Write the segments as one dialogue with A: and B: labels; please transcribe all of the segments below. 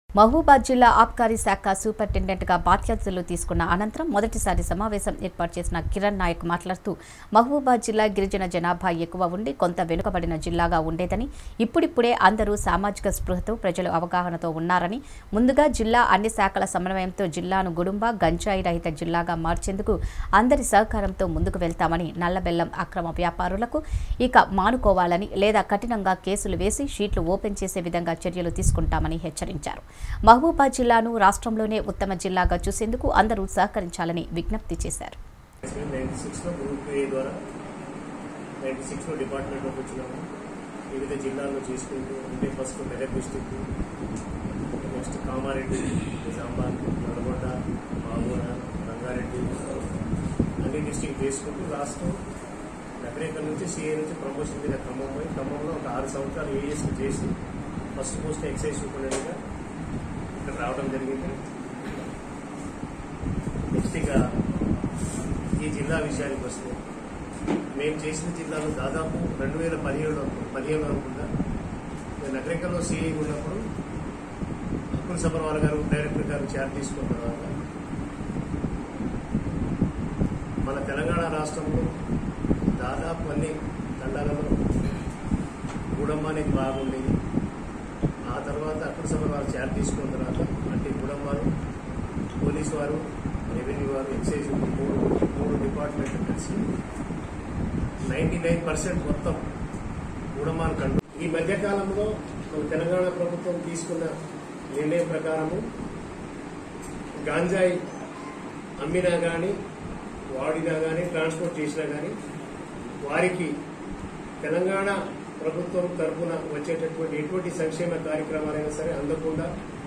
A: మహబూబాద్ జిల్లా ఆబ్కారీ శాఖ సూపరింటెండెంట్గా బాధ్యతలు తీసుకున్న అనంతరం మొదటిసారి సమావేశం ఏర్పాటు చేసిన కిరణ్ నాయక్ మాట్లాడుతూ మహబూబాద్ జిల్లా గిరిజన జనాభా ఎక్కువ ఉండి కొంత వెనుకబడిన జిల్లాగా ఉండేదని ఇప్పుడిప్పుడే అందరూ సామాజిక స్పృహతో ప్రజలు అవగాహనతో ఉన్నారని ముందుగా జిల్లా అన్ని శాఖల సమన్వయంతో జిల్లాను గుడుంబ గంజాయి రహిత జిల్లాగా మార్చేందుకు అందరి సహకారంతో ముందుకు వెళ్తామని నల్లబెల్లం అక్రమ వ్యాపారులకు ఇక మానుకోవాలని లేదా కఠినంగా కేసులు వేసి షీట్లు ఓపెన్ చేసే విధంగా చర్యలు తీసుకుంటామని హెచ్చరించారు మహబూబాద్ జిల్లాను రాష్ట్రంలోనే ఉత్తమ జిల్లాగా చూసేందుకు అందరూ సహకరించాలని విజ్ఞప్తి చేశారు
B: నైన్టీ సిక్స్లో గ్రూప్ ఏ ద్వారా నైన్టీ సిక్స్లో డిపార్ట్మెంట్లోకి వచ్చినాము వివిధ జిల్లాల్లో చేసుకుంటూ అంటే first Medak district next Kamareddy Nizamabad Nalgonda మాగూడ రంగారెడ్డి అన్ని డిస్టిక్ చేసుకుంటూ రాష్ట్రం నగరేకల్ నుంచి సిఏ నుంచి ప్రమోషన్ మీద ఖమ్మం పోయి ఖమ్మంలో ఒక ఆరు సంవత్సరాలు ఏఎస్కి చేసి ఫస్ట్ పోస్ట్ ఎక్సైజ్ సూపరింటెండెంట్గా ఇక్కడ రావడం జరిగింది నెక్స్ట్ ఇక ఈ జిల్లా విషయానికి వస్తే మేము చేసిన జిల్లాలో దాదాపు రెండు వేల పదిహేడు పదిహేను అనుకుంటా నేను నగరికల్లో సిఐ ఉన్నప్పుడు అప్పుల్ సబర్వాల్ గారు డైరెక్టర్ గారు చార్జ్ తీసుకున్న తర్వాత మన తెలంగాణ రాష్ట్రంలో దాదాపు అన్ని తండాలలో గుడమ్మ అనేది బాగుండేది ఆ తర్వాత అప్పుడు సభ వారు చార్జ్ తీసుకున్న తర్వాత అంటే గుడమ్మారు పోలీసు వారు రెవెన్యూ వారు ఎక్సైజ్ మూడు మూడు డిపార్ట్మెంట్ కలిసి నైంటీ నైన్ పర్సెంట్ మొత్తం గుడమ్మాను కండు ఈ మధ్యకాలంలో మన తెలంగాణ ప్రభుత్వం తీసుకున్న నిర్ణయం ప్రకారము గాంజాయి అమ్మినా కానీ వాడినా కానీ ట్రాన్స్పోర్ట్ చేసినా కానీ వారికి తెలంగాణ ప్రభుత్వం తరఫున వచ్చేటటువంటి ఎటువంటి సంక్షేమ కార్యక్రమాలైనా సరే అందకుండా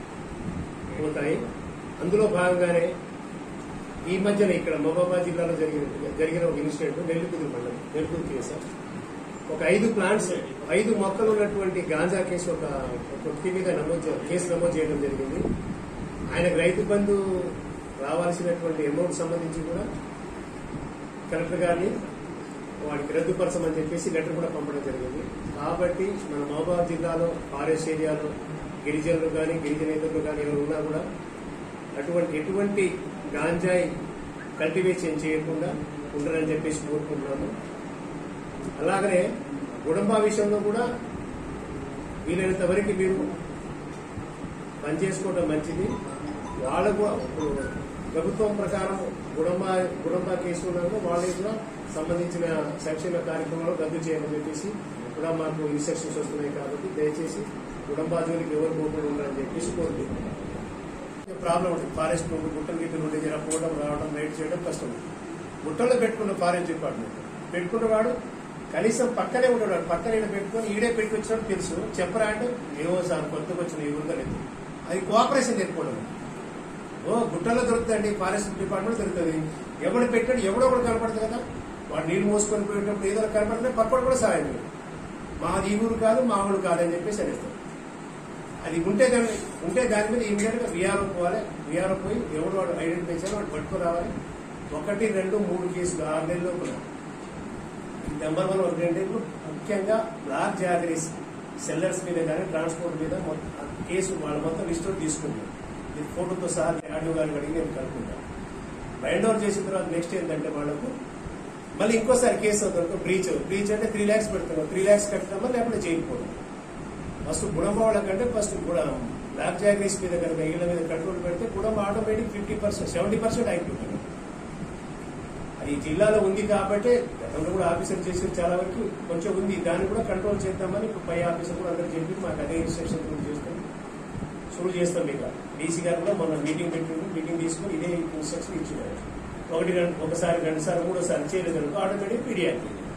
B: పోతాయి అందులో భాగంగానే ఈ మధ్యన ఇక్కడ మహబూబాబాద్ జిల్లాలో జరిగిన జరిగిన ఒక ఇన్సిడెంట్ నెల్లికుదురు మండలం నెల్లికుదురు కేసు ఒక ఐదు ప్లాంట్స్ ఐదు మొక్కలు ఉన్నటువంటి గాంజా కేసు ఒక ఒక వ్యక్తి మీద నమోదు చే- కేసు నమోదు చేయడం జరిగింది ఆయనకు రైతు బంధు రావాల్సినటువంటి అమౌంట్ సంబంధించి కూడా కలెక్టర్ గారిని వాడికి రద్దుపరచమని చెప్పేసి లెటర్ కూడా పంపడం జరిగింది కాబట్టి మన మహబూబాద్ జిల్లాలో ఫారెస్ట్ ఏరియాలో గిరిజనులు కానీ గిరిజనేతరులు కానీ ఎవరు ఉన్నా కూడా అటువంటి ఎటువంటి గాంజాయి కల్టివేషన్ చేయకుండా ఉండరని చెప్పేసి కోరుకుంటున్నాము అలాగనే గుడంబా విషయంలో కూడా వీలైనంత వరకు మీరు పనిచేసుకోవడం మంచిది వాళ్ళకు ఇప్పుడు ప్రభుత్వం ప్రకారం గుడంబా గుడంబా కేసు ఉన్నప్పుడు వాళ్ళకి కూడా సంబంధించిన సంక్షేమ కార్యక్రమాలు రద్దు చేయమని చెప్పేసి కూడా మాకు ఇన్స్ట్రక్షన్స్ వస్తున్నాయి కాబట్టి దయచేసి గుడంబా జోలికి ఎవరు పోకుండా ఉండాలని చెప్పేసి కోరుకుంటున్నాం ప్రాబ్లం ఉంటుంది ఫారెస్ట్ నుండి గుట్టలు గిట్టలు నుండి జర పోవడం రావడం రైడ్ చేయడం కష్టం గుట్టలో పెట్టుకున్న ఫారెస్ట్ డిపార్ట్మెంట్ పెట్టుకున్న వాడు కనీసం పక్కనే ఉంటాడు పక్కన ఈడ పెట్టుకొని ఈడే పెట్టుకొచ్చినట్టు తెలుసు చెప్పరా అంటే ఏవో సార్ కొత్తగా వచ్చిన ఈ ఊరిగా లేదు అది కోఆపరేషన్ నేర్చుకోవడం ఓ గుట్టలో దొరుకుతుంది ఫారెస్ట్ డిపార్ట్మెంట్ దొరుకుతుంది ఎవడు పెట్టాడు ఎవడో ఒకటి కనపడుతుంది కదా వాడు నీళ్ళు మోసుకొని పోయేటప్పుడు ఏదో కనపడితే పక్కడు కూడా సహాయం చేయడు. మాది ఈ ఊరు కాదు మా ఊరు కాదు అని చెప్పేసి అనేస్తాం అది ఉంటే దాని ఉంటే దాని మీద ఇమీడియట్ గా విఆర్ఓ పోవాలి విఆర్ఓ పోయి ఎవడు వాడు ఐడెంటిఫై చేయాలి వాడు పట్టుకుని రావాలి ఒకటి రెండు మూడు కేసులు ఆరు నెలల లోపల నెంబర్ వన్ ఒకటి అంటే ఇప్పుడు ముఖ్యంగా బ్లాక్ జాగరీస్ సెల్లర్స్ మీద కానీ ట్రాన్స్పోర్ట్ మీద మొత్తం కేసు వాళ్ళు మొత్తం లిస్ట్ తీసుకుంటారు ఇది ఫోటోతో సహా ఆడియో గారికి అడిగి నేను కనుక్కుంటాను బైండ్ ఓవర్ చేసిన తర్వాత నెక్స్ట్ ఏంటంటే వాళ్ళకు మళ్ళీ ఇంకోసారి కేసు అవుతుంది బ్రీచ్ బ్రీచ్ అంటే త్రీ ల్యాక్స్ పెడతాం త్రీ ల్యాక్స్ కడతామా లేకపోతే చేయకపోవడం ఫస్ట్ గుణం వాళ్ళకంటే ఫస్ట్ గుణం బ్లాక్ జాగరీస్ మీద కనుక ఇళ్ల మీద కంట్రోల్ పెడితే గుణం automatic fifty percent seventy percent అయిపోతుంది అది ఈ జిల్లాలో ఉంది కాబట్టి గతంలో కూడా ఆఫీసర్ చేసిన చాలా వరకు కొంచెం ఉంది దాన్ని కూడా కంట్రోల్ చేద్దామని ఇప్పుడు పై ఆఫీసర్ కూడా అందరూ చెప్పి మాకు అదే ఇన్స్ట్రక్షన్ కూడా చేస్తాం షురూ చేస్తాం ఇక డీసీ గారు కూడా మొన్న మీటింగ్ పెట్టిండు మీటింగ్ తీసుకుని ఇదే ఇన్స్ట్రక్షన్ ఇచ్చినారు ఒకటి రెండు ఒకసారి రెండు సార్లు మూడోసారి చేయలేదు అనుకో ఆటోమేటిక్ పీడియాక్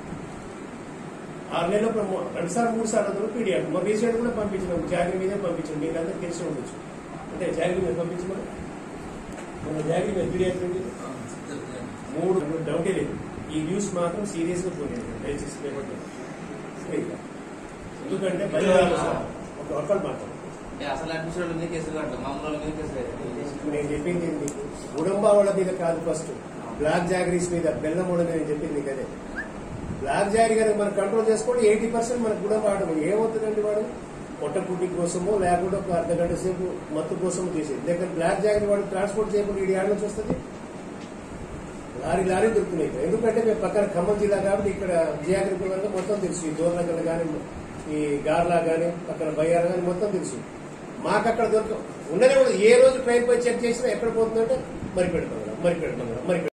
B: ఆరు నెలలు రెండు సార్లు మూడు సార్లు అందరూ పీడియాక్ మొన్న రీసెంట్ కూడా పంపించినాం జాగిరి మీదే పంపించాం మీకు అందరికి తెలిసి ఉండొచ్చు అంటే జాగిరి మీద పంపించమని మన జాగిరి మీద పీడియాక్ ఉంది మూడు డౌటే లేదు ఈ న్యూస్ మాత్రం సీరియస్ గా పోలేదు దయచేసి పేపర్లో ఎందుకంటే బలిదానాలు సార్. ఒక ఒక్కరు మాత్రం
C: అంటే అసలు అడ్మిషన్ మీద కేసులు కట్టాం మామూలు మీద కేసులు
B: ఇప్పుడు నేను చెప్పింది ఏంటి గుడంబా వాళ్ళ మీద కాదు ఫస్ట్ బ్లాక్ జాగరీస్ మీద బెల్లం వాళ్ళ మీద నేను చెప్పింది కదే బ్లాక్ జారీ కనుక మనం కంట్రోల్ చేసుకోండి ఎయిటీ పర్సెంట్ మనకు గుడంబా ఆడదు ఏమవుతుందండి వాడు పొట్టపుట్టి కోసమో లేకుండా ఒక అర్ధ గంట సేపు మత్తు కోసమో చేసేది లేకపోతే బ్లాక్ జాకెట్ వాడు ట్రాన్స్పోర్ట్ చేయకుండా ఈ ఏడ నుంచి వస్తుంది లారీ లారీ దొరుకుతున్నాయి ఇక్కడ. ఎందుకంటే మేము పక్కన ఖమ్మం జిల్లా కాబట్టి ఇక్కడ జియాగ్రఫీ వల్ల మొత్తం తెలుసు ఈ దూరనగర్ కానీ ఈ గార్లా కానీ పక్కన బయ్యార్ కానీ మొత్తం తెలుసు మాకు అక్కడ దొరక ఉండనే ఉండదు ఏ రోజు ట్రైన్ పై చెక్ చేసినా ఎక్కడ పోతుందంటే మరి పెడతాం మరి పెడతాం మరి